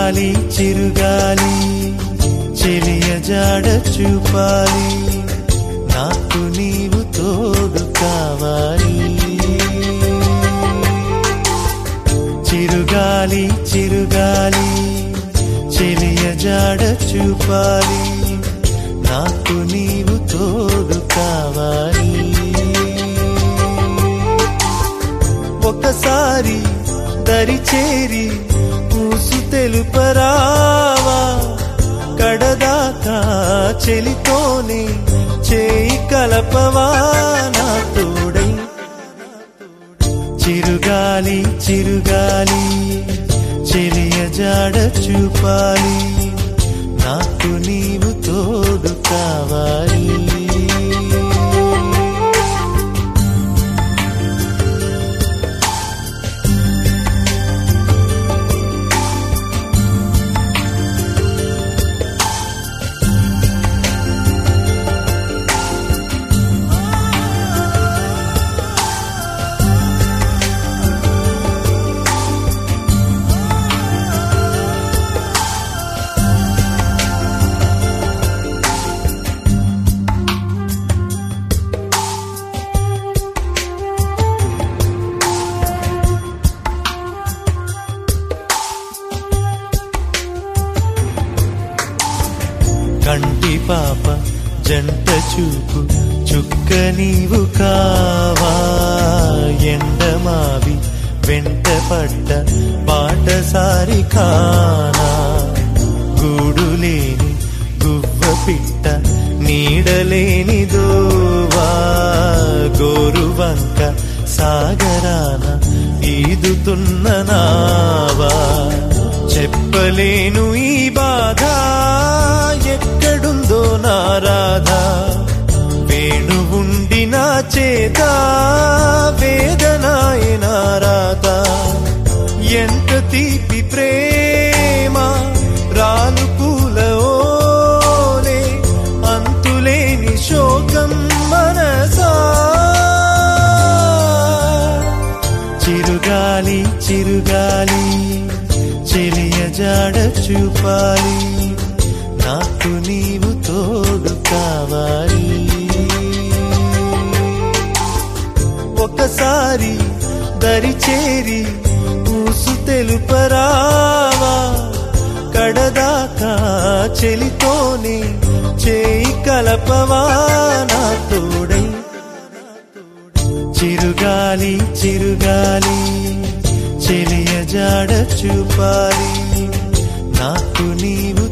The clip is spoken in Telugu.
చిరుగాలి చిరుగాలి చెలియ జాడ చూపాలి నాకు నీవు తోడు కావాలి చిరుగాలి చిరుగాలి చెలియ జాడ చూపాలి నాకు నీవు తోడు కావాలి ఒకసారి దరి చేరి పూసు తెలుపరావా కడదాకా చెలితోనే చేయి కలపవా నా తోడై చిరుగాలి చిరుగాలి చెలియ జాడ చూపాలి నాకు నీవు తోడు కావాలి కంటి పాప జంట చూపు చుక్క నీవు కావా ఎండమావి వెంట పడ్డ బాటసారి కానా గూడు లేని గువ్వ పిట్ట నీడలేని దోవా గోరు వంక సాగరాన ఈదుతున్న నావా చెప్పలేను ఈ బాధ ఎక్కడుందో నా రాధ వేణు ఉండి నా చేత వేదనాయ నా రాత ఎంత తీపి ప్రేమ రాలు పూల ఓలే అంతులేని శోకం మనసా చిరుగాలి చిరుగాలి చెలియ జాడ చూపాలి నాకు నీవు తోడు కావాలి ఒకసారి దరి చేరి పూసు తెలుపరావా కడదాకా చెలితోనే చేయి కలపవా నా తోడై చిరుగాలి చిరుగాలి చెలియ జాడ చూపాలి నాకు నీవు